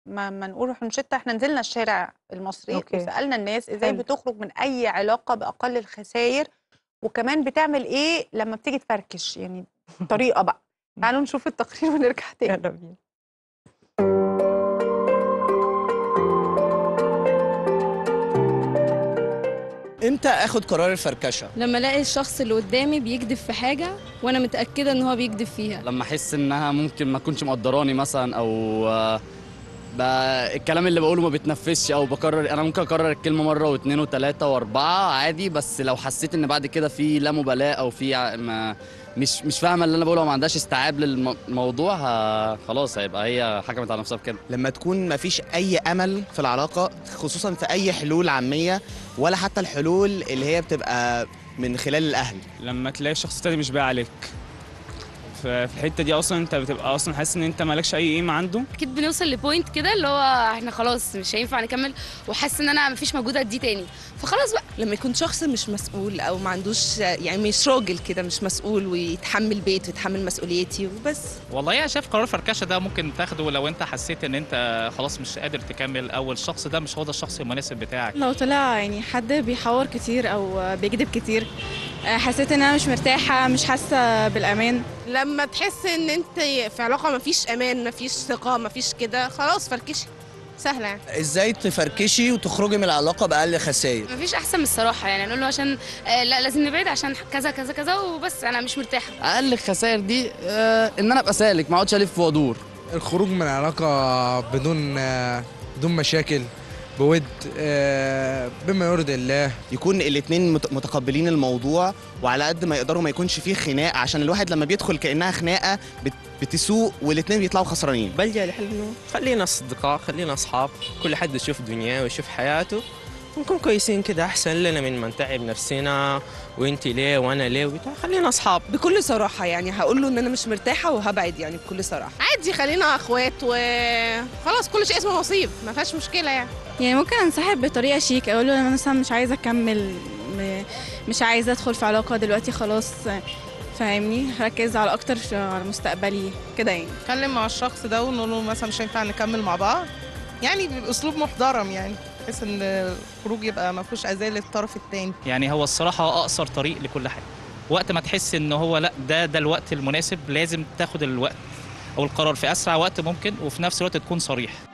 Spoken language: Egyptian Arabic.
ما ما نقول روشتة إحنا نزلنا الشارع المصري أوكي. وسألنا الناس إزاي حلو. بتخرج من أي علاقة بأقل الخساير وكمان بتعمل إيه لما بتيجي تفركش يعني طريقة بقى تعالوا نشوف التقرير ونرجع تاني يلا بينا امتى اخد قرار الفركشه لما الاقي الشخص اللي قدامي بيكذب في حاجه وانا متاكده ان هو بيكذب فيها لما احس انها ممكن ما تكونش مقدراني مثلا او آه، ب- الكلام اللي بقوله ما بيتنفذش او بكرر انا ممكن اكرر الكلمه مره واثنين وثلاثه واربعه عادي بس لو حسيت ان بعد كده في لا مبالاه او في ع- ما مش مش فاهمه اللي انا بقوله وما عندهاش استيعاب للموضوع ه- خلاص هيبقى هي حكمت على نفسها بكده لما تكون مفيش اي امل في العلاقه خصوصا في اي حلول عاميه ولا حتى الحلول اللي هي بتبقى من خلال الاهل لما تلاقي الشخص التاني مش باقي عليك ف- في الحته دي اصلا انت بتبقى اصلا حاسس ان انت مالكش اي قيمه عنده اكيد بنوصل لبوينت كده اللي هو احنا خلاص مش هينفع نكمل وحاسه ان انا مفيش مجهود اديه تاني فخلاص بقى لما يكون شخص مش مسؤول او ما عندوش يعني مش راجل كده مش مسؤول ويتحمل بيت ويتحمل مسؤوليتي وبس والله انا شايف قرار فركشه ده ممكن تاخده لو انت حسيت ان انت خلاص مش قادر تكمل او الشخص ده مش هو ده الشخص المناسب بتاعك لو طلع يعني حد بيحور كتير او بيكذب كتير آه، حسيت ان انا مش مرتاحه مش حاسه بالامان لما تحس ان انت في علاقه مفيش امان مفيش ثقه مفيش كده خلاص فركشي سهله يعني ازاي تفركشي وتخرجي من العلاقه باقل خسائر مفيش احسن من الصراحه يعني نقول له عشان آه لا لازم نبعد عشان كذا كذا كذا وبس انا مش مرتاحه اقل الخسائر دي آه، ان انا ابقى سالك ما اقعدش الف وادور الخروج من علاقة بدون آه، بدون مشاكل بود آه، بما يرضي الله يكون الاتنين مت- متقبلين الموضوع وعلى قد ما يقدروا ما يكونش فيه خناق عشان الواحد لما بيدخل كانها خناقه بت- بتسوق والاتنين بيطلعوا خسرانين بلجأ لحل انه خلينا اصدقاء خلينا اصحاب كل حد يشوف دنياه ويشوف حياته ونكون كويسين كده احسن لنا من ما نتعب نفسنا وانت ليه وانا ليه وبتاع خلينا اصحاب بكل صراحه يعني هقول له ان انا مش مرتاحه وهبعد يعني بكل صراحه عادي خلينا اخوات وخلاص كل شيء اسمه نصيب ما فيهاش مشكله يعني يعني ممكن انسحب بطريقه شيك اقول له انا مثلا مش عايزه اكمل م- مش عايزه ادخل في علاقه دلوقتي خلاص فاهمني هركز على اكتر في- على مستقبلي كده يعني اتكلم مع الشخص ده ونقول له مثلا مش هينفع نكمل مع بعض يعني باسلوب محترم يعني بحيث ان الخروج يبقى ما فيهوش اذى للطرف الثاني يعني هو الصراحه اقصر طريق لكل حاجه وقت ما تحس ان هو لا ده ده الوقت المناسب لازم تاخد الوقت او القرار في اسرع وقت ممكن وفي نفس الوقت تكون صريح